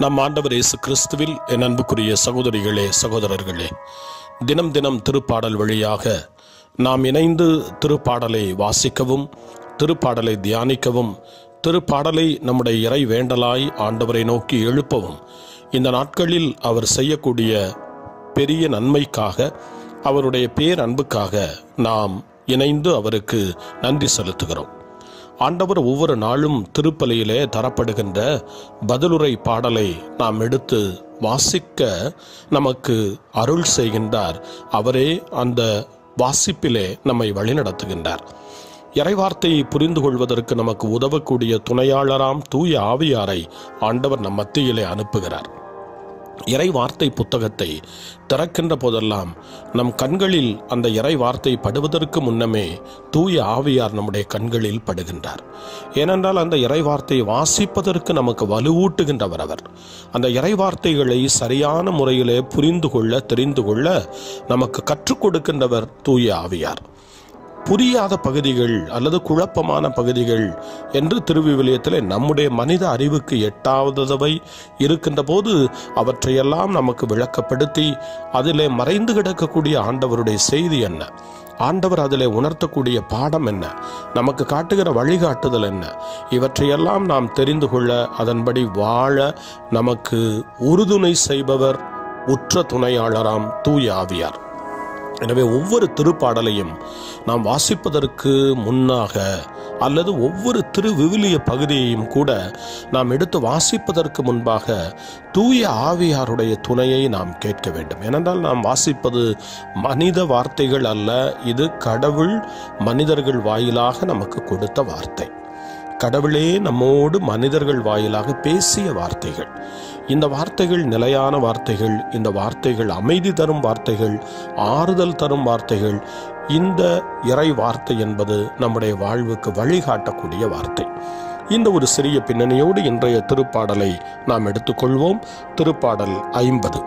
நம் ஆண்டவர் இயேசு கிறிஸ்துவில் என் அன்புக்குரிய சகோதரிகளே சகோதரர்களே தினம் தினம் திருப்பாடல் வழியாக நாம் இணைந்து திருப்பாடலை வாசிக்கவும் திருப்பாடலை தியானிக்கவும் திருப்பாடலை நம்முடைய இறை வேண்டலாய் ஆண்டவரை நோக்கி எழுப்பவும் இந்த நாட்களில் அவர் செய்யக்கூடிய பெரிய நன்மைக்காக அவருடைய பேரன்புக்காக நாம் இணைந்து அவருக்கு நன்றி செலுத்துகிறோம் ஆண்டவர் ஒவ்வொரு நாளும் திருப்பலியிலே தரப்படுகின்ற பதிலுரை பாடலை நாம் எடுத்து வாசிக்க நமக்கு அருள் செய்கின்றார் அவரே அந்த வாசிப்பிலே நம்மை வழிநடத்துகின்றார் இறைவார்த்தையை புரிந்து கொள்வதற்கு நமக்கு உதவக்கூடிய துணையாளராம் தூய ஆவியாரை ஆண்டவர் நம் மத்தியிலே அனுப்புகிறார் இறை வார்த்தை புத்தகத்தை திறக்கின்ற போதெல்லாம் நம் கண்களில் அந்த இறை வார்த்தை படுவதற்கு முன்னமே தூய ஆவியார் நம்முடைய கண்களில் படுகின்றார் ஏனென்றால் அந்த இறை வார்த்தையை வாசிப்பதற்கு நமக்கு வலுவூட்டுகின்றவர் அவர் அந்த இறை வார்த்தைகளை சரியான முறையிலே புரிந்து கொள்ள தெரிந்து கொள்ள நமக்கு கற்றுக் கொடுக்கின்றவர் தூய ஆவியார் புரியாத பகுதிகள் அல்லது குழப்பமான பகுதிகள் என்று திருவிவிலியத்தில் நம்முடைய மனித அறிவுக்கு எட்டாவதவை இருக்கின்ற போது அவற்றையெல்லாம் நமக்கு விளக்கப்படுத்தி அதிலே மறைந்து கிடக்கக்கூடிய ஆண்டவருடைய செய்தி என்ன ஆண்டவர் அதிலே உணர்த்தக்கூடிய பாடம் என்ன நமக்கு காட்டுகிற வழிகாட்டுதல் என்ன இவற்றையெல்லாம் நாம் தெரிந்து கொள்ள அதன்படி வாழ நமக்கு உறுதுணை செய்பவர் உற்ற துணையாளராம் தூய ஆவியார் எனவே ஒவ்வொரு திருப்பாடலையும் நாம் வாசிப்பதற்கு முன்னாக அல்லது ஒவ்வொரு திருவிவிலிய பகுதியையும் கூட நாம் எடுத்து வாசிப்பதற்கு முன்பாக தூய ஆவியாருடைய துணையை நாம் கேட்க வேண்டும் ஏனென்றால் நாம் வாசிப்பது மனித வார்த்தைகள் அல்ல இது கடவுள் மனிதர்கள் வாயிலாக நமக்கு கொடுத்த வார்த்தை கடவுளே நம்மோடு மனிதர்கள் வாயிலாக பேசிய வார்த்தைகள் இந்த வார்த்தைகள் நிலையான வார்த்தைகள் இந்த வார்த்தைகள் அமைதி தரும் வார்த்தைகள் ஆறுதல் தரும் வார்த்தைகள் இந்த இறை வார்த்தை என்பது நம்முடைய வாழ்வுக்கு வழிகாட்டக்கூடிய வார்த்தை இந்த ஒரு சிறிய பின்னணியோடு இன்றைய திருப்பாடலை நாம் எடுத்துக்கொள்வோம் திருப்பாடல் ஐம்பது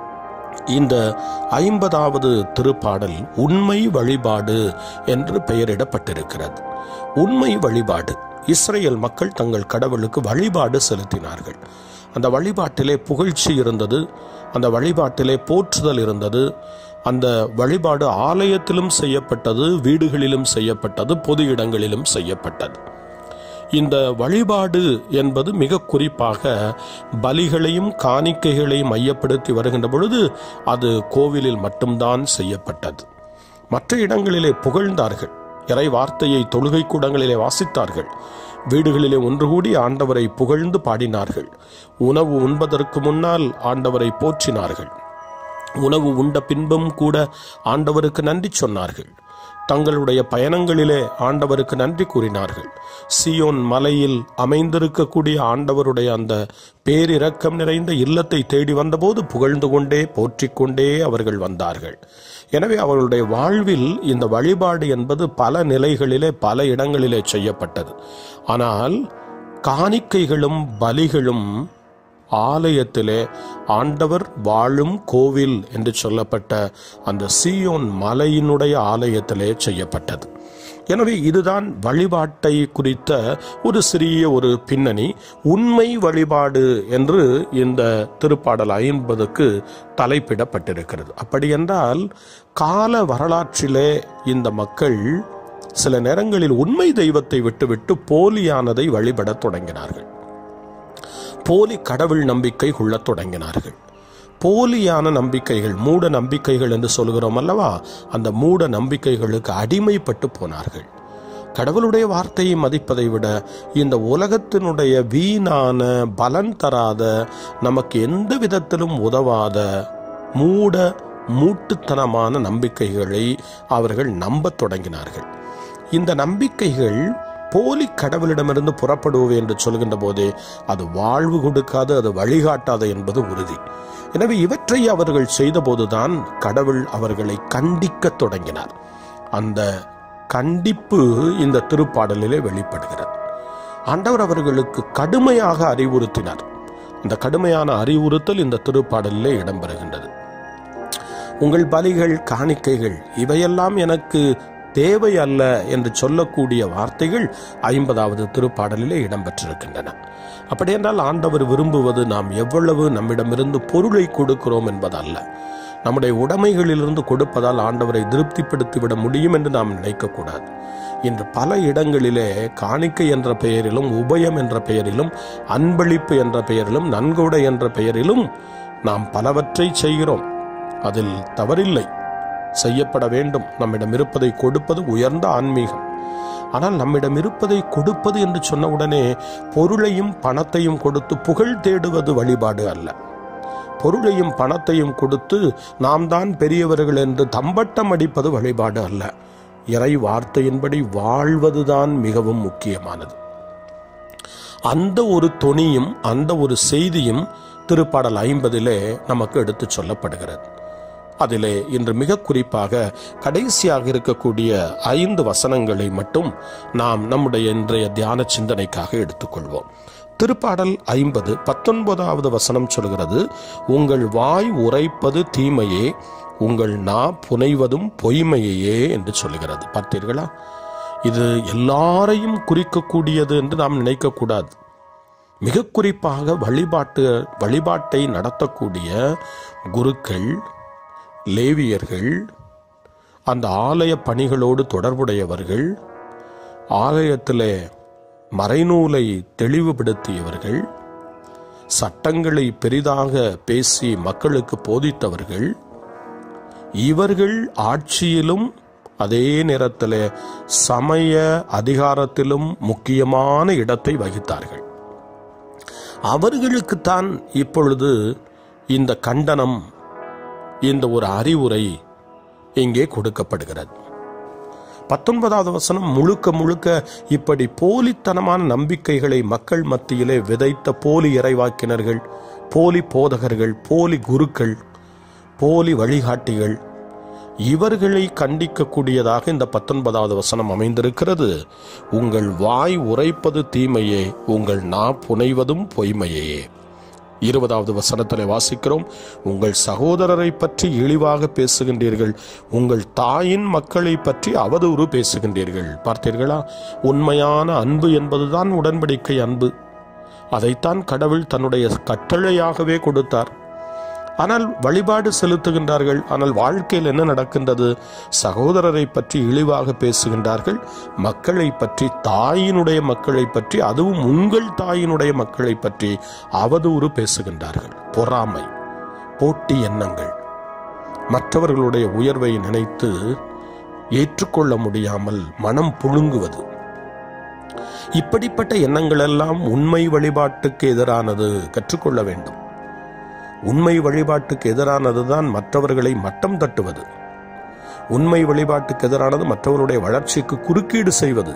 இந்த ஐம்பதாவது திருப்பாடல் உண்மை வழிபாடு என்று பெயரிடப்பட்டிருக்கிறது உண்மை வழிபாடு இஸ்ரேல் மக்கள் தங்கள் கடவுளுக்கு வழிபாடு செலுத்தினார்கள் அந்த வழிபாட்டிலே புகழ்ச்சி இருந்தது அந்த வழிபாட்டிலே போற்றுதல் இருந்தது அந்த வழிபாடு ஆலயத்திலும் செய்யப்பட்டது வீடுகளிலும் செய்யப்பட்டது பொது இடங்களிலும் செய்யப்பட்டது இந்த வழிபாடு என்பது மிக குறிப்பாக பலிகளையும் காணிக்கைகளையும் மையப்படுத்தி வருகின்ற பொழுது அது கோவிலில் மட்டும்தான் செய்யப்பட்டது மற்ற இடங்களிலே புகழ்ந்தார்கள் இறை வார்த்தையை தொழுகை கூடங்களிலே வாசித்தார்கள் வீடுகளிலே ஒன்று கூடி ஆண்டவரை புகழ்ந்து பாடினார்கள் உணவு உண்பதற்கு முன்னால் ஆண்டவரை போற்றினார்கள் உணவு உண்ட பின்பும் கூட ஆண்டவருக்கு நன்றி சொன்னார்கள் தங்களுடைய பயணங்களிலே ஆண்டவருக்கு நன்றி கூறினார்கள் சியோன் மலையில் அமைந்திருக்கக்கூடிய ஆண்டவருடைய அந்த பேரிரக்கம் நிறைந்த இல்லத்தை தேடி வந்தபோது புகழ்ந்து கொண்டே போற்றிக் கொண்டே அவர்கள் வந்தார்கள் எனவே அவர்களுடைய வாழ்வில் இந்த வழிபாடு என்பது பல நிலைகளிலே பல இடங்களிலே செய்யப்பட்டது ஆனால் காணிக்கைகளும் பலிகளும் ஆலயத்திலே ஆண்டவர் வாழும் கோவில் என்று சொல்லப்பட்ட அந்த சியோன் மலையினுடைய ஆலயத்திலே செய்யப்பட்டது எனவே இதுதான் வழிபாட்டை குறித்த ஒரு சிறிய ஒரு பின்னணி உண்மை வழிபாடு என்று இந்த திருப்பாடல் ஐம்பதுக்கு தலைப்பிடப்பட்டிருக்கிறது அப்படி என்றால் கால வரலாற்றிலே இந்த மக்கள் சில நேரங்களில் உண்மை தெய்வத்தை விட்டுவிட்டு போலியானதை வழிபடத் தொடங்கினார்கள் போலி கடவுள் நம்பிக்கை கொள்ளத் தொடங்கினார்கள் போலியான நம்பிக்கைகள் மூட நம்பிக்கைகள் என்று சொல்கிறோம் அல்லவா அந்த மூட நம்பிக்கைகளுக்கு அடிமைப்பட்டு போனார்கள் கடவுளுடைய வார்த்தையை மதிப்பதை விட இந்த உலகத்தினுடைய வீணான பலன் தராத நமக்கு எந்த விதத்திலும் உதவாத மூட மூட்டுத்தனமான நம்பிக்கைகளை அவர்கள் நம்பத் தொடங்கினார்கள் இந்த நம்பிக்கைகள் போலி கடவுளிடமிருந்து புறப்படுவது என்று சொல்கின்ற போதே அது வாழ்வு கொடுக்காது அது வழிகாட்டாது என்பது உறுதி எனவே இவற்றை அவர்கள் செய்தபோதுதான் கடவுள் அவர்களை கண்டிக்க தொடங்கினார் அந்த கண்டிப்பு இந்த திருப்பாடலிலே வெளிப்படுகிறது ஆண்டவர் அவர்களுக்கு கடுமையாக அறிவுறுத்தினார் அந்த கடுமையான அறிவுறுத்தல் இந்த திருப்பாடலிலே இடம்பெறுகின்றது உங்கள் பலிகள் காணிக்கைகள் இவையெல்லாம் எனக்கு தேவை அல்ல என்று சொல்லக்கூடிய வார்த்தைகள் ஐம்பதாவது திருப்பாடலிலே இடம்பெற்றிருக்கின்றன அப்படியென்றால் ஆண்டவர் விரும்புவது நாம் எவ்வளவு நம்மிடமிருந்து பொருளை கொடுக்கிறோம் என்பதல்ல நம்முடைய உடைமைகளிலிருந்து கொடுப்பதால் ஆண்டவரை திருப்திப்படுத்தி விட முடியும் என்று நாம் நினைக்கக்கூடாது இன்று பல இடங்களிலே காணிக்கை என்ற பெயரிலும் உபயம் என்ற பெயரிலும் அன்பளிப்பு என்ற பெயரிலும் நன்கொடை என்ற பெயரிலும் நாம் பலவற்றை செய்கிறோம் அதில் தவறில்லை செய்யப்பட வேண்டும் நம்மிடம் இருப்பதை கொடுப்பது உயர்ந்த ஆன்மீகம் ஆனால் நம்மிடம் இருப்பதை கொடுப்பது என்று சொன்ன உடனே பொருளையும் பணத்தையும் கொடுத்து புகழ் தேடுவது வழிபாடு அல்ல பொருளையும் பணத்தையும் கொடுத்து நாம் தான் பெரியவர்கள் என்று தம்பட்டம் அடிப்பது வழிபாடு அல்ல இறை வார்த்தையின்படி வாழ்வதுதான் மிகவும் முக்கியமானது அந்த ஒரு தொனியும் அந்த ஒரு செய்தியும் திருப்பாடல் ஐம்பதிலே நமக்கு எடுத்துச் சொல்லப்படுகிறது அதிலே இன்று மிக குறிப்பாக கடைசியாக இருக்கக்கூடிய ஐந்து வசனங்களை மட்டும் நாம் நம்முடைய இன்றைய தியான சிந்தனைக்காக எடுத்துக்கொள்வோம் திருப்பாடல் ஐம்பது பத்தொன்பதாவது வசனம் சொல்கிறது உங்கள் வாய் உரைப்பது தீமையே உங்கள் நா புனைவதும் பொய்மையே என்று சொல்லுகிறது பார்த்தீர்களா இது எல்லாரையும் குறிக்கக்கூடியது என்று நாம் நினைக்கக்கூடாது மிக குறிப்பாக வழிபாட்டு வழிபாட்டை நடத்தக்கூடிய குருக்கள் லேவியர்கள் அந்த ஆலய பணிகளோடு தொடர்புடையவர்கள் ஆலயத்திலே மறைநூலை தெளிவுபடுத்தியவர்கள் சட்டங்களை பெரிதாக பேசி மக்களுக்கு போதித்தவர்கள் இவர்கள் ஆட்சியிலும் அதே நேரத்தில் சமய அதிகாரத்திலும் முக்கியமான இடத்தை வகித்தார்கள் அவர்களுக்குத்தான் இப்பொழுது இந்த கண்டனம் இந்த ஒரு அறிவுரை இங்கே கொடுக்கப்படுகிறது பத்தொன்பதாவது வசனம் முழுக்க முழுக்க இப்படி போலித்தனமான நம்பிக்கைகளை மக்கள் மத்தியிலே விதைத்த போலி இறைவாக்கினர்கள் போலி போதகர்கள் போலி குருக்கள் போலி வழிகாட்டிகள் இவர்களை கண்டிக்கக்கூடியதாக இந்த பத்தொன்பதாவது வசனம் அமைந்திருக்கிறது உங்கள் வாய் உரைப்பது தீமையே உங்கள் நா புனைவதும் பொய்மையே இருபதாவது வசனத்தில் வாசிக்கிறோம் உங்கள் சகோதரரை பற்றி இழிவாக பேசுகின்றீர்கள் உங்கள் தாயின் மக்களை பற்றி அவதூறு பேசுகின்றீர்கள் பார்த்தீர்களா உண்மையான அன்பு என்பதுதான் உடன்படிக்கை அன்பு அதைத்தான் கடவுள் தன்னுடைய கட்டளையாகவே கொடுத்தார் ஆனால் வழிபாடு செலுத்துகின்றார்கள் ஆனால் வாழ்க்கையில் என்ன நடக்கின்றது சகோதரரை பற்றி இழிவாக பேசுகின்றார்கள் மக்களை பற்றி தாயினுடைய மக்களை பற்றி அதுவும் உங்கள் தாயினுடைய மக்களை பற்றி அவதூறு பேசுகின்றார்கள் பொறாமை போட்டி எண்ணங்கள் மற்றவர்களுடைய உயர்வை நினைத்து ஏற்றுக்கொள்ள முடியாமல் மனம் புழுங்குவது இப்படிப்பட்ட எண்ணங்கள் எல்லாம் உண்மை வழிபாட்டுக்கு எதிரானது கற்றுக்கொள்ள வேண்டும் உண்மை வழிபாட்டுக்கு எதிரானதுதான் மற்றவர்களை மட்டம் தட்டுவது உண்மை வழிபாட்டுக்கு எதிரானது மற்றவருடைய வளர்ச்சிக்கு குறுக்கீடு செய்வது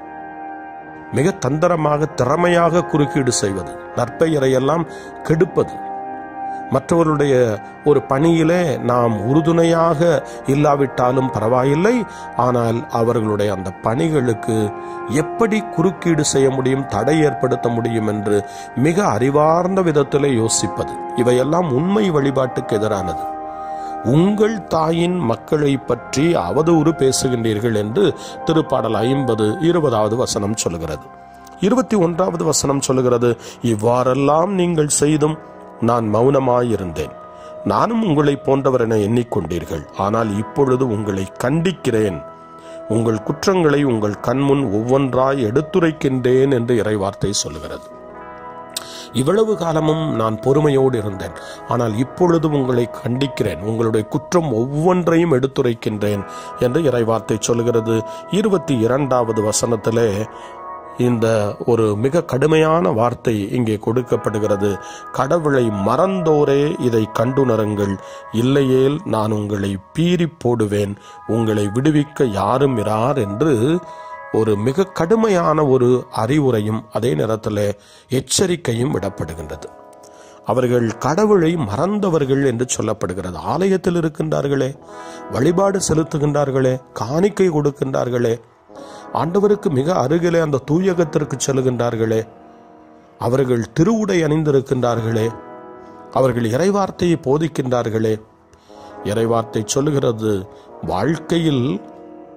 மிக தந்திரமாக திறமையாக குறுக்கீடு செய்வது நற்பெயரையெல்லாம் கெடுப்பது மற்றவர்களுடைய ஒரு பணியிலே நாம் உறுதுணையாக இல்லாவிட்டாலும் பரவாயில்லை ஆனால் அவர்களுடைய அந்த பணிகளுக்கு எப்படி குறுக்கீடு செய்ய முடியும் தடை ஏற்படுத்த முடியும் என்று மிக அறிவார்ந்த விதத்திலே யோசிப்பது இவையெல்லாம் உண்மை வழிபாட்டுக்கு எதிரானது உங்கள் தாயின் மக்களை பற்றி அவதூறு பேசுகின்றீர்கள் என்று திருப்பாடல் ஐம்பது இருபதாவது வசனம் சொல்லுகிறது இருபத்தி ஒன்றாவது வசனம் சொல்லுகிறது இவ்வாறெல்லாம் நீங்கள் செய்தும் நான் மௌனமாயிருந்தேன் நானும் உங்களை போன்றவர் என எண்ணிக்கொண்டீர்கள் ஆனால் இப்பொழுது உங்களை கண்டிக்கிறேன் உங்கள் குற்றங்களை உங்கள் கண்முன் ஒவ்வொன்றாய் எடுத்துரைக்கின்றேன் என்று இறைவார்த்தை சொல்லுகிறது இவ்வளவு காலமும் நான் பொறுமையோடு இருந்தேன் ஆனால் இப்பொழுது உங்களை கண்டிக்கிறேன் உங்களுடைய குற்றம் ஒவ்வொன்றையும் எடுத்துரைக்கின்றேன் என்று இறைவார்த்தை சொல்கிறது இருபத்தி இரண்டாவது வசனத்திலே இந்த ஒரு மிக கடுமையான வார்த்தை இங்கே கொடுக்கப்படுகிறது கடவுளை மறந்தோரே இதை கண்டுணருங்கள் இல்லையேல் நான் உங்களை பீறி போடுவேன் உங்களை விடுவிக்க யாரும் இரார் என்று ஒரு மிக கடுமையான ஒரு அறிவுரையும் அதே நேரத்தில் எச்சரிக்கையும் விடப்படுகின்றது அவர்கள் கடவுளை மறந்தவர்கள் என்று சொல்லப்படுகிறது ஆலயத்தில் இருக்கின்றார்களே வழிபாடு செலுத்துகின்றார்களே காணிக்கை கொடுக்கின்றார்களே ஆண்டவருக்கு மிக அருகிலே அந்த தூயகத்திற்கு செல்கின்றார்களே அவர்கள் திருவுடை அணிந்திருக்கின்றார்களே அவர்கள் இறைவார்த்தையை போதிக்கின்றார்களே இறைவார்த்தை சொல்லுகிறது வாழ்க்கையில்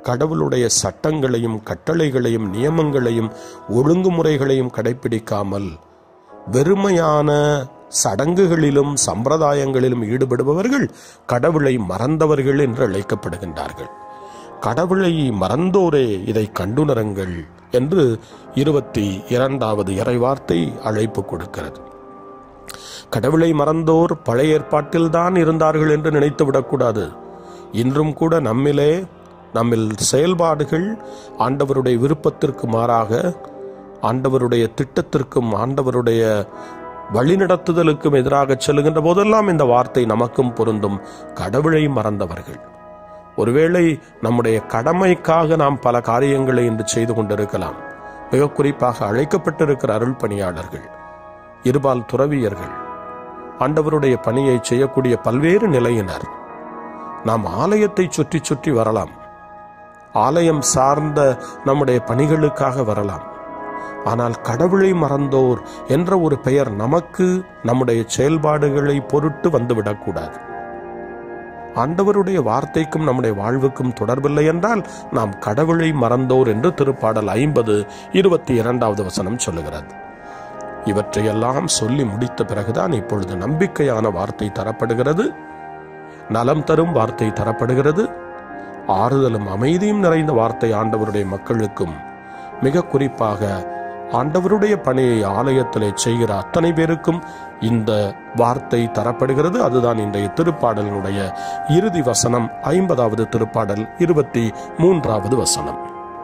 கடவுளுடைய சட்டங்களையும் கட்டளைகளையும் நியமங்களையும் ஒழுங்குமுறைகளையும் கடைபிடிக்காமல் வெறுமையான சடங்குகளிலும் சம்பிரதாயங்களிலும் ஈடுபடுபவர்கள் கடவுளை மறந்தவர்கள் என்று அழைக்கப்படுகின்றார்கள் கடவுளை மறந்தோரே இதை கண்டுணருங்கள் என்று இருபத்தி இரண்டாவது இறைவார்த்தை அழைப்பு கொடுக்கிறது கடவுளை மறந்தோர் பழைய ஏற்பாட்டில்தான் இருந்தார்கள் என்று நினைத்து விடக்கூடாது இன்றும் கூட நம்மிலே நம்மில் செயல்பாடுகள் ஆண்டவருடைய விருப்பத்திற்கு மாறாக ஆண்டவருடைய திட்டத்திற்கும் ஆண்டவருடைய வழிநடத்துதலுக்கும் எதிராக செல்லுகின்ற போதெல்லாம் இந்த வார்த்தை நமக்கும் பொருந்தும் கடவுளை மறந்தவர்கள் ஒருவேளை நம்முடைய கடமைக்காக நாம் பல காரியங்களை இன்று செய்து கொண்டிருக்கலாம் மிக குறிப்பாக அழைக்கப்பட்டிருக்கிற அருள் பணியாளர்கள் இருபால் துறவியர்கள் ஆண்டவருடைய பணியை செய்யக்கூடிய பல்வேறு நிலையினர் நாம் ஆலயத்தை சுற்றி சுற்றி வரலாம் ஆலயம் சார்ந்த நம்முடைய பணிகளுக்காக வரலாம் ஆனால் கடவுளை மறந்தோர் என்ற ஒரு பெயர் நமக்கு நம்முடைய செயல்பாடுகளை பொருட்டு வந்துவிடக்கூடாது ஆண்டவருடைய வார்த்தைக்கும் நம்முடைய வாழ்வுக்கும் தொடர்பில்லை என்றால் நாம் கடவுளை மறந்தோர் என்று திருப்பாடல் ஐம்பது இருபத்தி இரண்டாவது வசனம் சொல்லுகிறது இவற்றையெல்லாம் சொல்லி முடித்த பிறகுதான் இப்பொழுது நம்பிக்கையான வார்த்தை தரப்படுகிறது நலம் தரும் வார்த்தை தரப்படுகிறது ஆறுதலும் அமைதியும் நிறைந்த வார்த்தை ஆண்டவருடைய மக்களுக்கும் மிக குறிப்பாக ஆண்டவருடைய பணியை ஆலயத்திலே செய்கிற அத்தனை பேருக்கும் இந்த வார்த்தை தரப்படுகிறது அதுதான் இன்றைய திருப்பாடலினுடைய இறுதி வசனம் ஐம்பதாவது திருப்பாடல் இருபத்தி மூன்றாவது வசனம்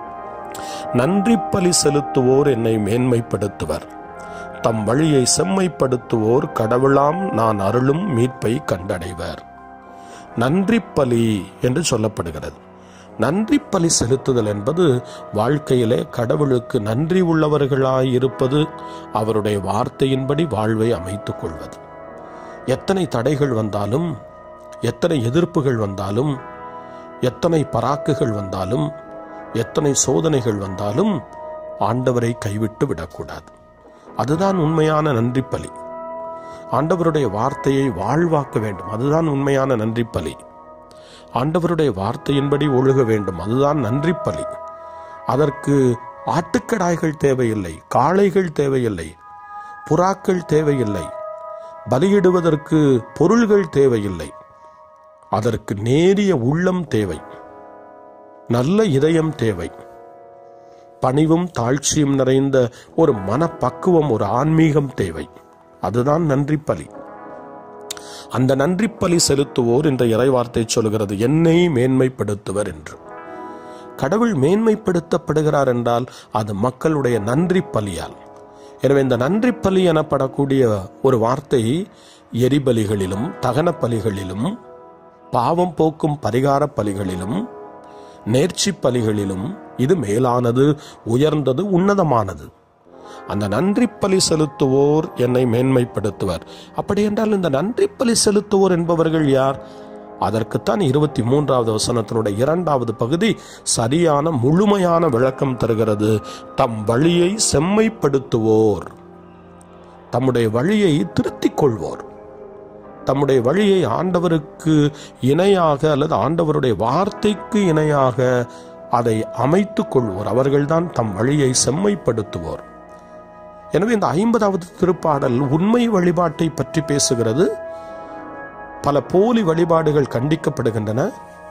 நன்றி பலி செலுத்துவோர் என்னை மேன்மைப்படுத்துவர் தம் வழியை செம்மைப்படுத்துவோர் கடவுளாம் நான் அருளும் மீட்பை கண்டடைவர் நன்றி பலி என்று சொல்லப்படுகிறது நன்றி பலி செலுத்துதல் என்பது வாழ்க்கையிலே கடவுளுக்கு நன்றி உள்ளவர்களாய் இருப்பது அவருடைய வார்த்தையின்படி வாழ்வை அமைத்துக் கொள்வது எத்தனை தடைகள் வந்தாலும் எத்தனை எதிர்ப்புகள் வந்தாலும் எத்தனை பராக்குகள் வந்தாலும் எத்தனை சோதனைகள் வந்தாலும் ஆண்டவரை கைவிட்டு விடக்கூடாது அதுதான் உண்மையான நன்றி பலி ஆண்டவருடைய வார்த்தையை வாழ்வாக்க வேண்டும் அதுதான் உண்மையான நன்றி பலி ஆண்டவருடைய வார்த்தையின்படி ஒழுக வேண்டும் அதுதான் நன்றி பலி அதற்கு ஆட்டுக்கடாய்கள் தேவையில்லை காளைகள் தேவையில்லை புறாக்கள் தேவையில்லை பலியிடுவதற்கு பொருள்கள் தேவையில்லை அதற்கு நேரிய உள்ளம் தேவை நல்ல இதயம் தேவை பணிவும் தாழ்ச்சியும் நிறைந்த ஒரு மனப்பக்குவம் ஒரு ஆன்மீகம் தேவை அதுதான் நன்றி பலி அந்த நன்றி பலி செலுத்துவோர் என்ற இறைவார்த்தை சொல்கிறது என்னை மேன்மைப்படுத்துவர் என்று கடவுள் மேன்மைப்படுத்தப்படுகிறார் என்றால் அது மக்களுடைய நன்றி பலியால் எனவே இந்த நன்றி பலி எனப்படக்கூடிய ஒரு வார்த்தை எரிபலிகளிலும் தகன பலிகளிலும் பாவம் போக்கும் பரிகார பலிகளிலும் நேர்ச்சி பலிகளிலும் இது மேலானது உயர்ந்தது உன்னதமானது அந்த நன்றி பலி செலுத்துவோர் என்னை மேன்மைப்படுத்துவர் அப்படி என்றால் இந்த நன்றி பலி செலுத்துவோர் என்பவர்கள் யார் அதற்குத்தான் இருபத்தி மூன்றாவது வசனத்தினுடைய இரண்டாவது பகுதி சரியான முழுமையான விளக்கம் தருகிறது தம் வழியை செம்மைப்படுத்துவோர் தம்முடைய வழியை திருத்திக் கொள்வோர் தம்முடைய வழியை ஆண்டவருக்கு இணையாக அல்லது ஆண்டவருடைய வார்த்தைக்கு இணையாக அதை அமைத்துக் கொள்வோர் அவர்கள்தான் தம் வழியை செம்மைப்படுத்துவோர் எனவே இந்த ஐம்பதாவது திருப்பாடல் உண்மை வழிபாட்டை பற்றி பேசுகிறது பல போலி வழிபாடுகள் கண்டிக்கப்படுகின்றன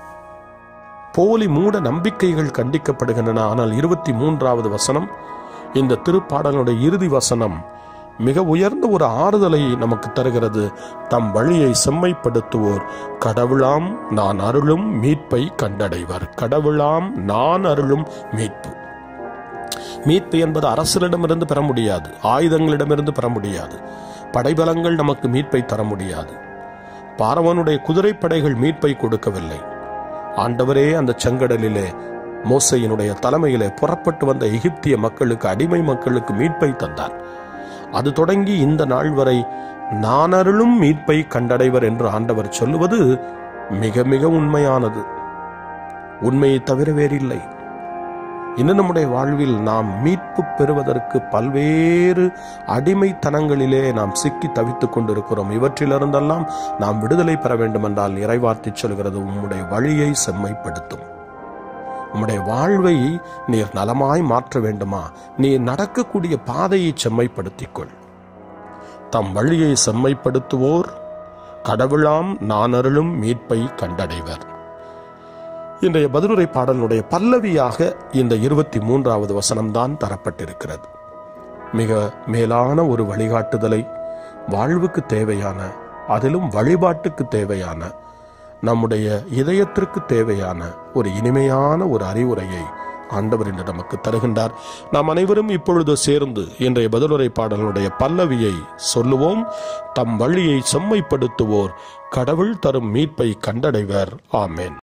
போலி மூட நம்பிக்கைகள் கண்டிக்கப்படுகின்றன ஆனால் இருபத்தி மூன்றாவது வசனம் இந்த திருப்பாடலுடைய இறுதி வசனம் மிக உயர்ந்த ஒரு ஆறுதலை நமக்கு தருகிறது தம் வழியை செம்மைப்படுத்துவோர் கடவுளாம் நான் அருளும் மீட்பை கண்டடைவர் கடவுளாம் நான் அருளும் மீட்பு மீட்பு என்பது அரசரிடமிருந்து பெற முடியாது ஆயுதங்களிடமிருந்து பெற முடியாது படைபலங்கள் நமக்கு மீட்பை தர முடியாது பார்வனுடைய குதிரைப்படைகள் மீட்பை கொடுக்கவில்லை ஆண்டவரே அந்த செங்கடலிலே மோசையினுடைய தலைமையிலே புறப்பட்டு வந்த எகிப்திய மக்களுக்கு அடிமை மக்களுக்கு மீட்பை தந்தார் அது தொடங்கி இந்த நாள் வரை நான் அருளும் மீட்பை கண்டடைவர் என்று ஆண்டவர் சொல்லுவது மிக மிக உண்மையானது உண்மையை தவிர வேறில்லை இன்னும் நம்முடைய வாழ்வில் நாம் மீட்பு பெறுவதற்கு பல்வேறு அடிமைத்தனங்களிலே நாம் சிக்கி தவித்துக் கொண்டிருக்கிறோம் இவற்றிலிருந்தெல்லாம் நாம் விடுதலை பெற வேண்டும் என்றால் இறைவார்த்தை சொல்கிறது உம்முடைய வழியை செம்மைப்படுத்தும் உம்முடைய வாழ்வை நீர் நலமாய் மாற்ற வேண்டுமா நீ நடக்கக்கூடிய பாதையை செம்மைப்படுத்திக் தம் வழியை செம்மைப்படுத்துவோர் கடவுளாம் நானருளும் மீட்பை கண்டடைவர் இன்றைய பதிலுரை பாடலுடைய பல்லவியாக இந்த இருபத்தி மூன்றாவது வசனம்தான் தரப்பட்டிருக்கிறது மிக மேலான ஒரு வழிகாட்டுதலை வாழ்வுக்கு தேவையான அதிலும் வழிபாட்டுக்கு தேவையான நம்முடைய இதயத்திற்கு தேவையான ஒரு இனிமையான ஒரு அறிவுரையை ஆண்டவர் இன்று நமக்கு தருகின்றார் நாம் அனைவரும் இப்பொழுது சேர்ந்து இன்றைய பதிலுரை பாடலுடைய பல்லவியை சொல்லுவோம் தம் வழியை செம்மைப்படுத்துவோர் கடவுள் தரும் மீட்பை கண்டடைவர் ஆமேன்